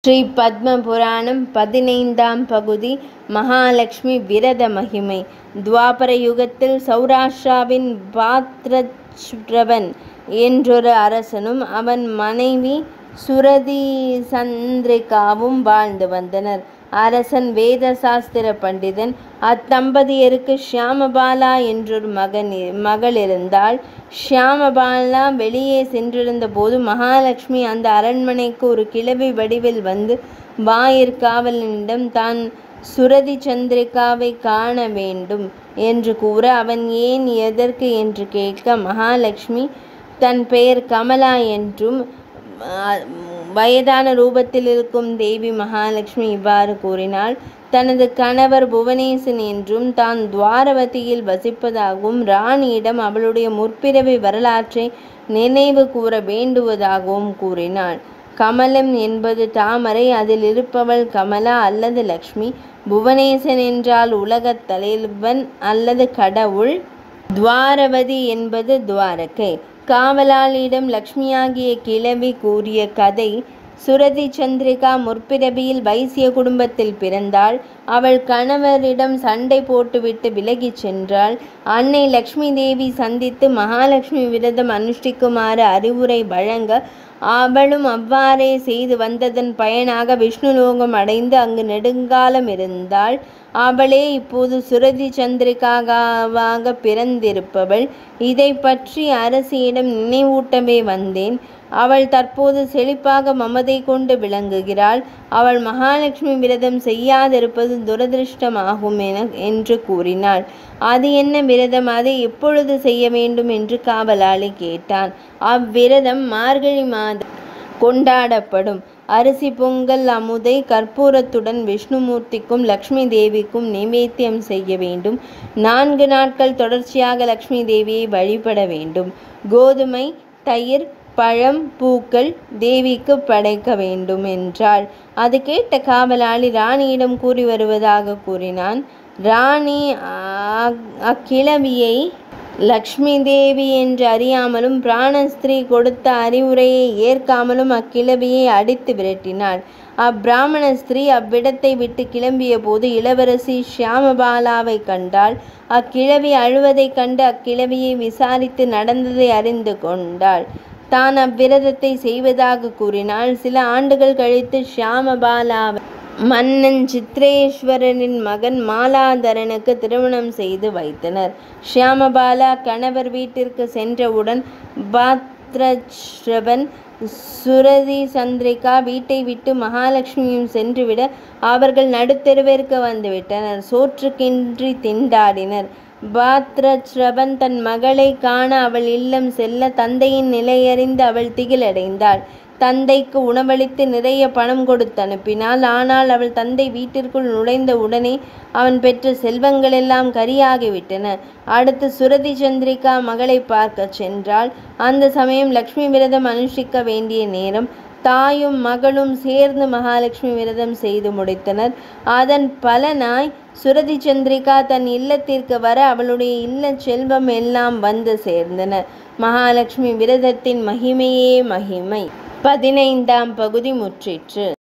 ஸ்ரீ பத்ம புராணம் பதினைந்தாம் பகுதி மகாலட்சுமி விரத மகிமை துவாபர யுகத்தில் சௌராஷ்டிராவின் பாத்ரச்ரவன் என்றொரு அரசனும் அவன் மனைவி சுரதி சந்திரிகாவும் வாழ்ந்து வந்தனர் அரசன் வேத சாஸ்திர பண்டிதன் அத்தம்பதியருக்கு ஷியாமபாலா என்றொரு மகன் மகள் இருந்தாள் ஷியாமபாலா வெளியே சென்றிருந்த போது மகாலட்சுமி அந்த அரண்மனைக்கு ஒரு கிழவி வடிவில் வந்து வாயிற்காவலனிடம் தான் சுரதி சந்திரிகாவை காண வேண்டும் என்று கூற அவன் ஏன் எதற்கு என்று கேட்க மகாலட்சுமி தன் பெயர் கமலா என்றும் வயதான ரூபத்தில் இருக்கும் தேவி மகாலட்சுமி இவ்வாறு கூறினாள் தனது கணவர் புவனேசன் என்றும் தான் துவாரவதியில் வசிப்பதாகவும் ராணியிடம் அவளுடைய முற்பிறவி வரலாற்றை நினைவு கூற வேண்டுவதாகவும் கூறினாள் கமலம் என்பது தாமரை அதில் இருப்பவள் கமலா அல்லது லக்ஷ்மி புவனேசன் என்றால் உலகத் தலைவன் அல்லது கடவுள் துவாரவதி என்பது துவாரகை காவலாளியிடம் லக்ஷ்மியாகிய கிழவி கூறிய கதை சுரதி சந்திரிகா முற்பிறவியில் வைசிய குடும்பத்தில் பிறந்தாள் அவள் கணவரிடம் சண்டை போட்டுவிட்டு விலகிச் சென்றாள் அன்னை லக்ஷ்மி தேவி சந்தித்து மகாலட்சுமி விரதம் அனுஷ்டிக்குமாறு அறிவுரை வழங்க அவளும் அவ்வாறே செய்து வந்ததன் பயனாக விஷ்ணுலோகம் அடைந்து அங்கு நெடுங்காலம் இருந்தாள் அவளே இப்போது சுரதி சந்திரிகாவாக பிறந்திருப்பவள் இதை பற்றி அரசியிடம் நினைவூட்டவே வந்தேன் அவள் தற்போது செழிப்பாக மமதை கொண்டு விளங்குகிறாள் அவள் மகாலட்சுமி விரதம் செய்யாதிருப்பது துரதிருஷ்டமாகும் என என்று கூறினாள் அது என்ன விரதம் அதை எப்பொழுது செய்ய வேண்டும் என்று காவலாளி கேட்டான் அவ்விரதம் மார்கழி மாதம் கொண்டாடப்படும் அரிசி பொங்கல் அமுதை கற்பூரத்துடன் விஷ்ணுமூர்த்திக்கும் லக்ஷ்மி தேவிக்கும் நிவேத்தியம் செய்ய வேண்டும் நான்கு நாட்கள் தொடர்ச்சியாக லக்ஷ்மி தேவியை வழிபட வேண்டும் கோதுமை தயிர் பழம் பூக்கள் தேவிக்கு படைக்க வேண்டும் என்றாள் அது கேட்ட காவலாளி ராணியிடம் கூறி வருவதாக கூறினான் ராணி அக்கிழவியை லக்ஷ்மி தேவி என்று அறியாமலும் பிராணஸ்திரீ கொடுத்த அறிவுரையை ஏற்காமலும் அக்கிழவியை அடித்து விரட்டினாள் அப்பிராமண ஸ்திரீ அவ்விடத்தை விட்டு கிளம்பிய போது இளவரசி ஷியாமபாலாவை கண்டாள் அக்கிழவி அழுவதைக் கண்டு அக்கிழவியை விசாரித்து நடந்ததை அறிந்து கொண்டாள் தான் அவ்விரதத்தை செய்வதாக கூறினாள் சில ஆண்டுகள் கழித்து ஷியாமபாலாவை மன்னன் சித்ரேஸ்வரனின் மகன் மாலாதரனுக்கு திருமணம் செய்து வைத்தனர் ஷியாமபாலா கணவர் வீட்டிற்கு சென்றவுடன் பாத்ரஸ்ரவன் சுரதி சந்திரிகா வீட்டை விட்டு மகாலட்சுமியும் சென்றுவிட அவர்கள் நடுத்தெருவிற்கு வந்துவிட்டனர் சோற்றுக்கின்றி திண்டாடினர் பாத்ரஸ்ரவன் தன் மகளை காண அவள் இல்லம் செல்ல தந்தையின் நிலையறிந்து அவள் திகிலடைந்தாள் தந்தைக்கு உணவளித்து நிறைய பணம் கொடுத்து அனுப்பினாள் ஆனால் அவள் தந்தை வீட்டிற்குள் நுழைந்த உடனே அவன் பெற்ற செல்வங்களெல்லாம் கரியாகிவிட்டன அடுத்து சுரதி சந்திரிகா மகளை பார்க்க சென்றாள் அந்த சமயம் லக்ஷ்மி விரதம் அனுஷ்டிக்க வேண்டிய நேரம் தாயும் மகளும் சேர்ந்து மகாலட்சுமி விரதம் செய்து முடித்தனர் அதன் பலனாய் சுரதி சந்திரிகா தன் இல்லத்திற்கு வர அவளுடைய இல்ல செல்வம் எல்லாம் வந்து சேர்ந்தன மகாலட்சுமி விரதத்தின் மகிமையே மகிமை பதினைந்தாம் பகுதி முற்றிற்று